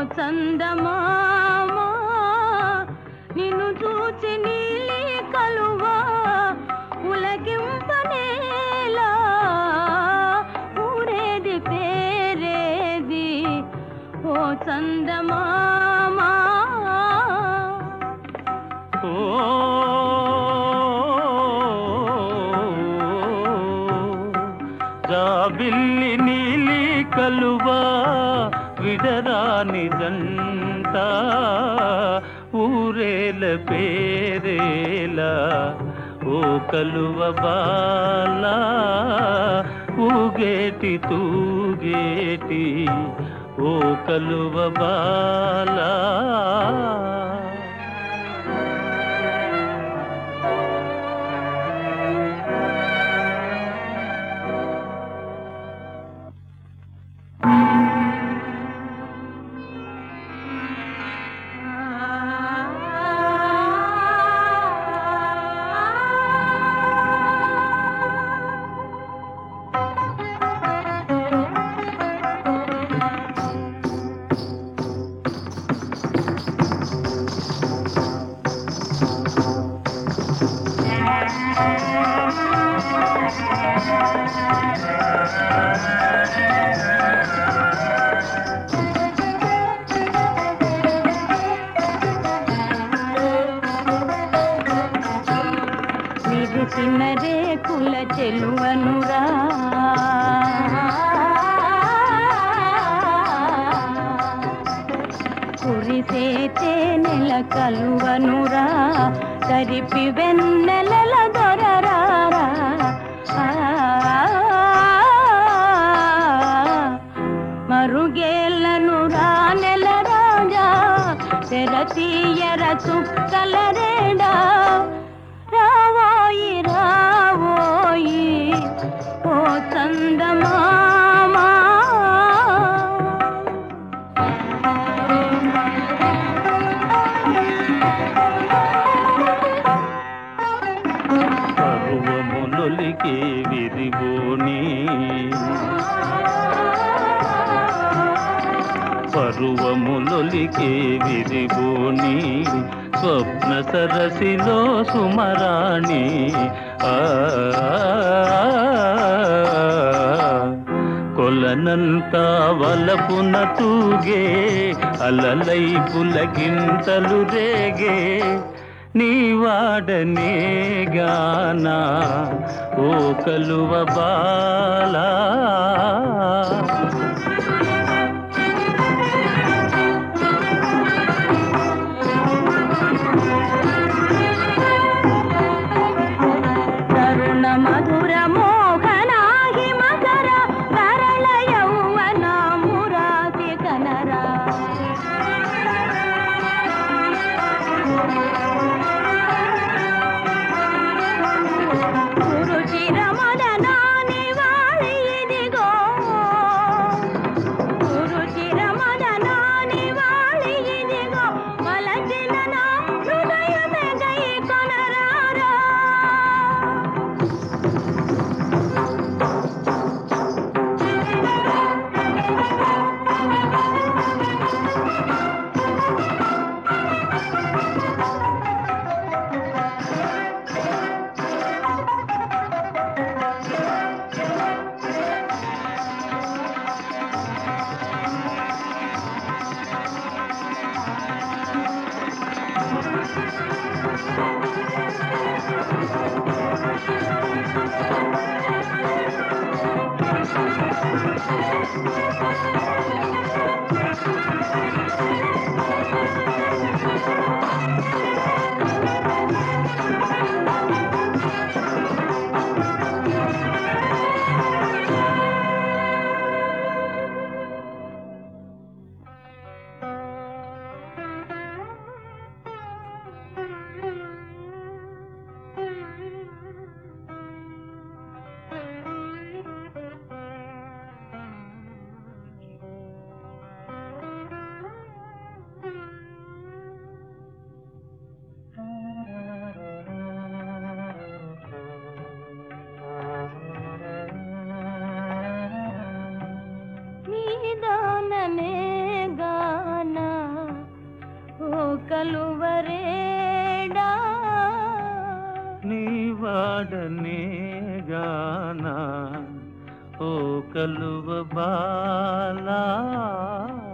చందమామా నిన్ను చూచి నీలి కలువా ఉలగింపనేలా ఊరేది పేరేది ఓ చందమామా ఓ జాబిల్లి నీలి కలువా విడరాని జంట ఊరేల పేరేలా ఓ కలువ బాల ఊగేటి తూగేటి ఓ కలువ బాలా విరిసిన రేకుల చెలువనురా కురిసే తేనెల కలువనురా తరిపి వెన్నెలల దొరరారా మరుగేళ్ళను రానెల రాజా తెర తీయర చుక్కల రేడా రావోయి రావోయి ఓ చందమామా పరువములొలికే విరిగోని పరువములొలికే విరిగోని స్వప్న సరసిలో సుమరాణి ఆ కొలనంతా వలపున తూగే అలలై పులగింతలు రేగే నీ వాడనే గానా ఓ కలువ బాలా తరుణ మధుర మోహనాహి మకర తరళ యౌవన మురాసి కనరా గురుచిర మదనాని వాళి ఇదిగో గురుచిర మదనాని వాళి ఇదిగో వలచిన నా హృదయమే గై కొనరారా కలువరేడా నీ వాడనే గానా ఓ కలువ బాలా